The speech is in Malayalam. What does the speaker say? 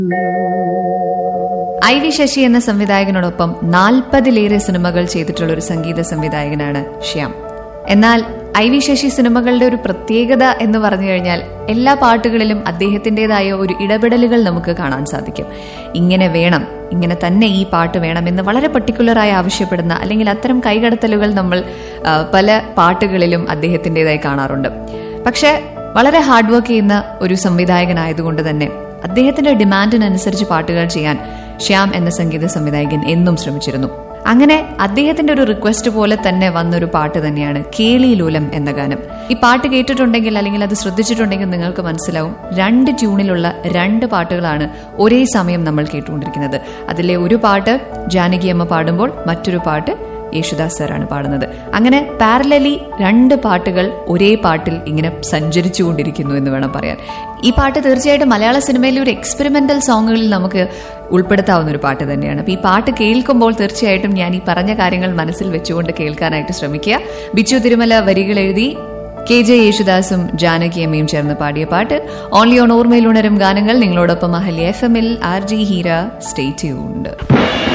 ഐ വി ശശി എന്ന സംവിധായകനോടൊപ്പം നാൽപ്പതിലേറെ സിനിമകൾ ചെയ്തിട്ടുള്ള ഒരു സംഗീത സംവിധായകനാണ് ശ്യാം എന്നാൽ ഐ വി ശശി സിനിമകളുടെ ഒരു പ്രത്യേകത എന്ന് പറഞ്ഞു കഴിഞ്ഞാൽ എല്ലാ പാട്ടുകളിലും അദ്ദേഹത്തിൻ്റെതായ ഒരു ഇടപെടലുകൾ നമുക്ക് കാണാൻ സാധിക്കും ഇങ്ങനെ വേണം ഇങ്ങനെ തന്നെ ഈ പാട്ട് വേണം എന്ന് വളരെ പർട്ടിക്കുലറായി ആവശ്യപ്പെടുന്ന അല്ലെങ്കിൽ അത്തരം കൈകടത്തലുകൾ നമ്മൾ ആ, പല പാട്ടുകളിലും അദ്ദേഹത്തിൻ്റെതായി കാണാറുണ്ട് പക്ഷെ വളരെ ഹാർഡ് വർക്ക് ചെയ്യുന്ന ഒരു സംവിധായകനായതുകൊണ്ട് തന്നെ അദ്ദേഹത്തിന്റെ ഡിമാൻഡിനനുസരിച്ച് പാട്ടുകൾ ചെയ്യാൻ ശ്യാം എന്ന സംഗീത സംവിധായകൻ എന്നും ശ്രമിച്ചിരുന്നു അങ്ങനെ അദ്ദേഹത്തിന്റെ ഒരു റിക്വസ്റ്റ് പോലെ തന്നെ വന്നൊരു പാട്ട് തന്നെയാണ് കേളിയിലൂലം എന്ന ഗാനം ഈ പാട്ട് കേട്ടിട്ടുണ്ടെങ്കിൽ അല്ലെങ്കിൽ അത് ശ്രദ്ധിച്ചിട്ടുണ്ടെങ്കിൽ നിങ്ങൾക്ക് മനസ്സിലാവും രണ്ട് ട്യൂണിലുള്ള രണ്ട് പാട്ടുകളാണ് ഒരേ സമയം നമ്മൾ കേട്ടുകൊണ്ടിരിക്കുന്നത് അതിലെ ഒരു പാട്ട് ജാനകി അമ്മ പാടുമ്പോൾ മറ്റൊരു പാട്ട് യേശുദാസ് സാറാണ് പാടുന്നത് അങ്ങനെ പാരലലി രണ്ട് പാട്ടുകൾ ഒരേ പാട്ടിൽ ഇങ്ങനെ സഞ്ചരിച്ചുകൊണ്ടിരിക്കുന്നു എന്ന് വേണം പറയാൻ ഈ പാട്ട് തീർച്ചയായിട്ടും മലയാള സിനിമയിലെ ഒരു എക്സ്പെരിമെന്റൽ സോങ്ങുകളിൽ നമുക്ക് ഉൾപ്പെടുത്താവുന്ന ഒരു പാട്ട് തന്നെയാണ് അപ്പൊ ഈ പാട്ട് കേൾക്കുമ്പോൾ തീർച്ചയായിട്ടും ഞാൻ ഈ പറഞ്ഞ കാര്യങ്ങൾ മനസ്സിൽ വെച്ചുകൊണ്ട് കേൾക്കാനായിട്ട് ശ്രമിക്കുക ബിച്ചു തിരുമല വരികൾ എഴുതി കെ ജെ യേശുദാസും ജാനകി അമ്മയും ചേർന്ന് പാടിയ പാട്ട് ഓൺലി ഓൺ ഓർമ്മയിൽ ഉണരും ഗാനങ്ങൾ നിങ്ങളോടൊപ്പം അഹല്യ എഫ് എമ്മിൽ R G Heera stay tuned